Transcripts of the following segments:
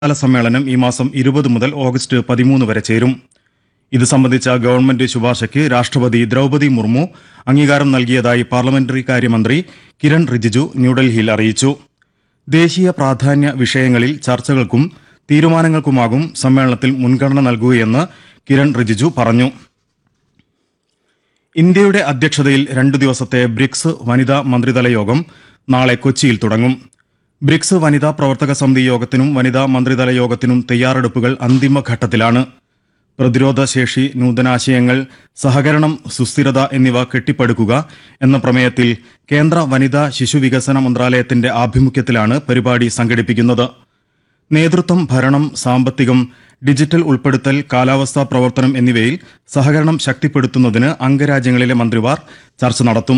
കാല സമ്മേളനം ഈ മാസം ഇരുപത് മുതൽ ഓഗസ്റ്റ് പതിമൂന്ന് വരെ ചേരും ഇത് സംബന്ധിച്ച ഗവൺമെന്റ് ശുപാർശയ്ക്ക് രാഷ്ട്രപതി ദ്രൗപദി മുർമു അംഗീകാരം നൽകിയതായി പാർലമെന്ററി കാര്യമന്ത്രി കിരൺ റിജിജു ന്യൂഡൽഹിയിൽ അറിയിച്ചു ദേശീയ പ്രാധാന്യ വിഷയങ്ങളിൽ ചർച്ചകൾക്കും തീരുമാനങ്ങൾക്കുമാകും സമ്മേളനത്തിൽ മുൻഗണന നൽകുകയെന്ന് കിരൺ റിജിജു പറഞ്ഞു ഇന്ത്യയുടെ അധ്യക്ഷതയിൽ രണ്ടു ദിവസത്തെ ബ്രിക്സ് വനിതാ മന്ത്രിതല യോഗം നാളെ കൊച്ചിയിൽ തുടങ്ങും ബ്രിക്സ് വനിതാ പ്രവർത്തക സമിതി യോഗത്തിനും വനിതാ മന്ത്രിതല യോഗത്തിനും തയ്യാറെടുപ്പുകൾ അന്തിമഘട്ടത്തിലാണ് പ്രതിരോധ ശേഷി നൂതനാശയങ്ങൾ സഹകരണം സുസ്ഥിരത എന്നിവ കെട്ടിപ്പടുക്കുക എന്ന പ്രമേയത്തിൽ കേന്ദ്ര വനിതാ ശിശു വികസന മന്ത്രാലയത്തിന്റെ ആഭിമുഖ്യത്തിലാണ് പരിപാടി സംഘടിപ്പിക്കുന്നത് നേതൃത്വം ഭരണം സാമ്പത്തികം ഡിജിറ്റൽ ഉൾപ്പെടുത്തൽ കാലാവസ്ഥാ പ്രവർത്തനം എന്നിവയിൽ സഹകരണം ശക്തിപ്പെടുത്തുന്നതിന് അംഗരാജ്യങ്ങളിലെ മന്ത്രിമാർ ചർച്ച നടത്തും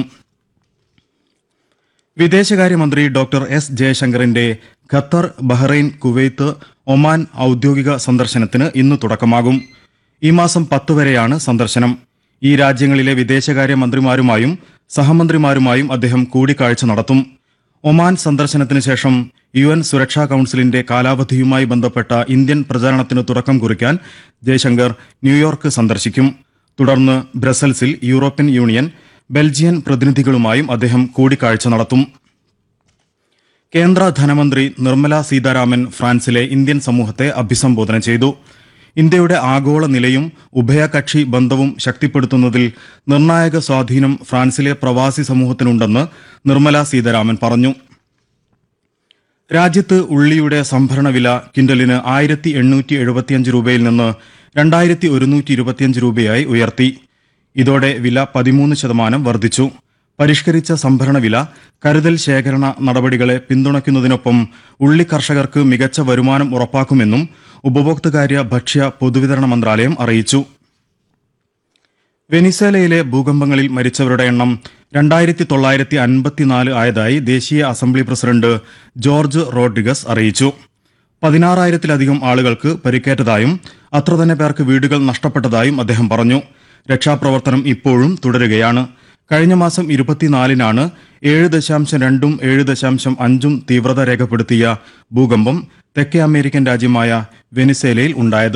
വിദേശകാര്യമന്ത്രി ഡോക്ടർ എസ് ജയശങ്കറിന്റെ ഖത്തർ ബഹ്റൈൻ കുവൈത്ത് ഒമാൻ ഔദ്യോഗിക സന്ദർശനത്തിന് ഇന്ന് തുടക്കമാകും ഈ മാസം പത്ത് വരെയാണ് സന്ദർശനം ഈ രാജ്യങ്ങളിലെ വിദേശകാര്യ മന്ത്രിമാരുമായും സഹമന്ത്രിമാരുമായും അദ്ദേഹം കൂടിക്കാഴ്ച നടത്തും ഒമാൻ സന്ദർശനത്തിന് ശേഷം യു എൻ സുരക്ഷാ കൌൺസിലിന്റെ കാലാവധിയുമായി ബന്ധപ്പെട്ട ഇന്ത്യൻ പ്രചാരണത്തിന് തുടക്കം കുറിക്കാൻ ജയശങ്കർ ന്യൂയോർക്ക് സന്ദർശിക്കും തുടർന്ന് ബ്രസൽസിൽ യൂറോപ്യൻ യൂണിയൻ ബെൽജിയൻ പ്രതിനിധികളുമായും അദ്ദേഹം കൂടിക്കാഴ്ച നടത്തും കേന്ദ്ര ധനമന്ത്രി നിർമ്മല സീതാരാമൻ ഫ്രാൻസിലെ ഇന്ത്യൻ സമൂഹത്തെ അഭിസംബോധന ചെയ്തു ഇന്ത്യയുടെ ആഗോള നിലയും ഉഭയകക്ഷി ബന്ധവും ശക്തിപ്പെടുത്തുന്നതിൽ നിർണായക സ്വാധീനം ഫ്രാൻസിലെ പ്രവാസി സമൂഹത്തിനുണ്ടെന്ന് നിർമ്മല സീതാരാമൻ പറഞ്ഞു രാജ്യത്ത് ഉള്ളിയുടെ സംഭരണ വില കിൻഡലിന് ആയിരത്തി എണ്ണൂറ്റി എഴുപത്തിയഞ്ച് രൂപയിൽ നിന്ന് രണ്ടായിരത്തി ഒരുന്നൂറ്റി ഇരുപത്തിയഞ്ച് രൂപയായി ഉയർത്തി ഇതോടെ വില പതിമൂന്ന് ശതമാനം വർദ്ധിച്ചു പരിഷ്കരിച്ച സംഭരണ വില കരുതൽ ശേഖരണ നടപടികളെ പിന്തുണയ്ക്കുന്നതിനൊപ്പം ഉള്ളി കർഷകർക്ക് മികച്ച വരുമാനം ഉറപ്പാക്കുമെന്നും ഉപഭോക്തൃകാര്യ ഭക്ഷ്യ പൊതുവിതരണ മന്ത്രാലയം അറിയിച്ചു വെനിസേലയിലെ ഭൂകമ്പങ്ങളിൽ മരിച്ചവരുടെ എണ്ണം രണ്ടായിരത്തി തൊള്ളായിരത്തി അൻപത്തിനാല് ആയതായി ദേശീയ അസംബ്ലി പ്രസിഡന്റ് ജോർജ് റോഡ്രിഗസ് അറിയിച്ചു പതിനാറായിരത്തിലധികം ആളുകൾക്ക് പരിക്കേറ്റതായും അത്ര തന്നെ പേർക്ക് വീടുകൾ നഷ്ടപ്പെട്ടതായും അദ്ദേഹം പറഞ്ഞു രക്ഷാപ്രവർത്തനം ഇപ്പോഴും തുടരുകയാണ് കഴിഞ്ഞ മാസം ഇരുപത്തിനാലിനാണ് ഏഴ് ദശാംശം രണ്ടും ഏഴ് ദശാംശം അഞ്ചും തീവ്രത രേഖപ്പെടുത്തിയ ഭൂകമ്പം തെക്കേ അമേരിക്കൻ രാജ്യമായ വെനിസേലയിൽ ഉണ്ടായത്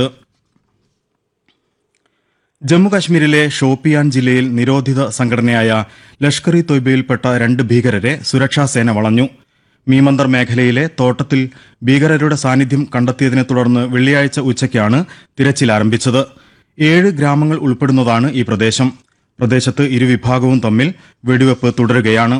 ജമ്മുകശ്മീരിലെ ഷോപ്പിയാൻ ജില്ലയിൽ നിരോധിത സംഘടനയായ ലഷ്കർ ഇ തൊയ്ബയിൽപ്പെട്ട രണ്ട് ഭീകരരെ സുരക്ഷാസേന വളഞ്ഞു മീമന്ദർ മേഖലയിലെ തോട്ടത്തിൽ ഭീകരരുടെ സാന്നിധ്യം കണ്ടെത്തിയതിനെ തുടർന്ന് വെള്ളിയാഴ്ച ഉച്ചയ്ക്കാണ് തിരച്ചിൽ ആരംഭിച്ചത് ഏഴ് ഗ്രാമങ്ങൾ ഉൾപ്പെടുന്നതാണ് ഈ പ്രദേശം പ്രദേശത്ത് ഇരുവിഭാഗവും തമ്മിൽ വെടിവെപ്പ് തുടരുകയാണ്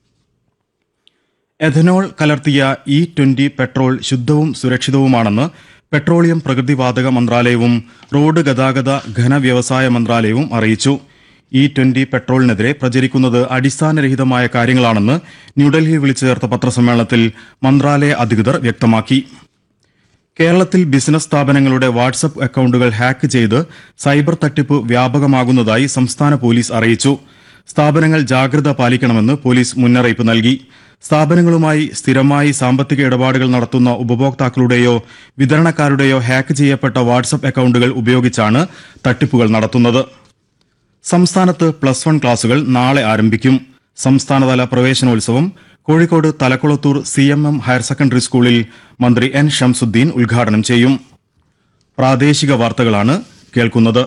എഥനോൾ കലർത്തിയ ഇ ട്വന്റി പെട്രോൾ ശുദ്ധവും സുരക്ഷിതവുമാണെന്ന് പെട്രോളിയം പ്രകൃതിവാതക മന്ത്രാലയവും റോഡ് ഗതാഗത ഘനവ്യവസായ മന്ത്രാലയവും അറിയിച്ചു ഇ ട്വന്റി പെട്രോളിനെതിരെ പ്രചരിക്കുന്നത് അടിസ്ഥാനരഹിതമായ കാര്യങ്ങളാണെന്ന് ന്യൂഡൽഹിയിൽ വിളിച്ചു ചേർത്ത പത്രസമ്മേളനത്തിൽ മന്ത്രാലയ അധികൃതർ വ്യക്തമാക്കി കേരളത്തിൽ ബിസിനസ് സ്ഥാപനങ്ങളുടെ വാട്സപ്പ് അക്കൌണ്ടുകൾ ഹാക്ക് ചെയ്ത് സൈബർ തട്ടിപ്പ് വ്യാപകമാകുന്നതായി സംസ്ഥാന പോലീസ് അറിയിച്ചു സ്ഥാപനങ്ങൾ ജാഗ്രത പാലിക്കണമെന്ന് പോലീസ് മുന്നറിയിപ്പ് നൽകി സ്ഥാപനങ്ങളുമായി സ്ഥിരമായി സാമ്പത്തിക ഇടപാടുകൾ നടത്തുന്ന ഉപഭോക്താക്കളുടെയോ വിതരണക്കാരുടെയോ ഹാക്ക് ചെയ്യപ്പെട്ട വാട്സപ്പ് അക്കൌണ്ടുകൾ ഉപയോഗിച്ചാണ് തട്ടിപ്പുകൾ നടത്തുന്നത് സംസ്ഥാനത്ത് പ്ലസ് വൺ ക്ലാസുകൾ നാളെ ആരംഭിക്കും സംസ്ഥാനതല പ്രവേശനോത്സവം കോഴിക്കോട് തലക്കുളത്തൂർ സി എം എം ഹയർ സെക്കൻഡറി സ്കൂളിൽ മന്ത്രി എൻ ഷംസുദ്ദീൻ ഉദ്ഘാടനം ചെയ്യും പ്രാദേശിക വാർത്തകളാണ് കേൾക്കുന്നത്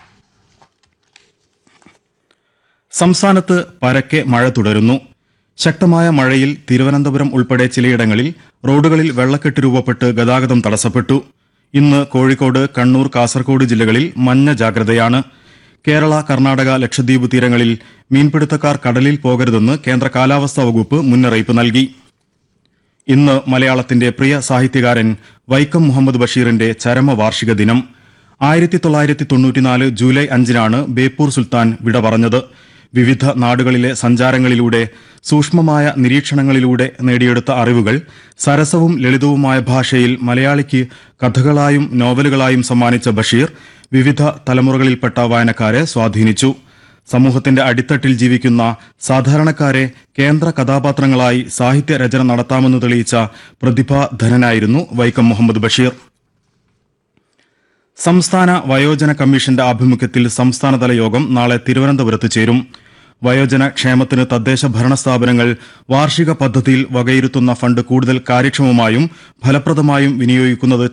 സംസ്ഥാനത്ത് പരക്കെ മഴ തുടരുന്നു ശക്തമായ മഴയിൽ തിരുവനന്തപുരം ഉൾപ്പെടെ ചിലയിടങ്ങളിൽ റോഡുകളിൽ വെള്ളക്കെട്ട് രൂപപ്പെട്ട് ഗതാഗതം തടസ്സപ്പെട്ടു ഇന്ന് കോഴിക്കോട് കണ്ണൂർ കാസർഗോഡ് ജില്ലകളിൽ മഞ്ഞ ജാഗ്രതയാണ് കേരള കർണാടക ലക്ഷദ്വീപ് തീരങ്ങളിൽ മീൻപിടുത്തക്കാർ കടലിൽ പോകരുതെന്ന് കേന്ദ്ര കാലാവസ്ഥാ വകുപ്പ് മുന്നറിയിപ്പ് നൽകി ഇന്ന് മലയാളത്തിന്റെ പ്രിയ സാഹിത്യകാരൻ വൈക്കം മുഹമ്മദ് ബഷീറിന്റെ ചരമവാർഷിക ദിനം ആയിരത്തി തൊള്ളായിരത്തി തൊണ്ണൂറ്റിനാല് ജൂലൈ അഞ്ചിനാണ് ബേപ്പൂർ സുൽത്താൻ വിട പറഞ്ഞത് വിവിധ നാടുകളിലെ സഞ്ചാരങ്ങളിലൂടെ സൂക്ഷ്മമായ നിരീക്ഷണങ്ങളിലൂടെ നേടിയെടുത്ത അറിവുകൾ സരസവും ലളിതവുമായ ഭാഷയിൽ മലയാളിക്ക് കഥകളായും നോവലുകളായും സമ്മാനിച്ച ബഷീർ വിവിധ തലമുറകളിൽപ്പെട്ട വായനക്കാരെ സ്വാധീനിച്ചു സമൂഹത്തിന്റെ അടിത്തട്ടിൽ ജീവിക്കുന്ന സാധാരണക്കാരെ കേന്ദ്ര കഥാപാത്രങ്ങളായി സാഹിത്യ രചന നടത്താമെന്ന് തെളിയിച്ച പ്രതിഭാധനനായിരുന്നു വൈക്കം മുഹമ്മദ് ബഷീർ സംസ്ഥാന വയോജന കമ്മീഷന്റെ ആഭിമുഖ്യത്തിൽ സംസ്ഥാനതല യോഗം നാളെ തിരുവനന്തപുരത്ത് ചേരും വയോജന ക്ഷേമത്തിന് തദ്ദേശ ഭരണ സ്ഥാപനങ്ങൾ വാർഷിക പദ്ധതിയിൽ വകയിരുത്തുന്ന ഫണ്ട് കൂടുതൽ കാര്യക്ഷമമായും ഫലപ്രദമായും വിനിയോഗിക്കുന്നത്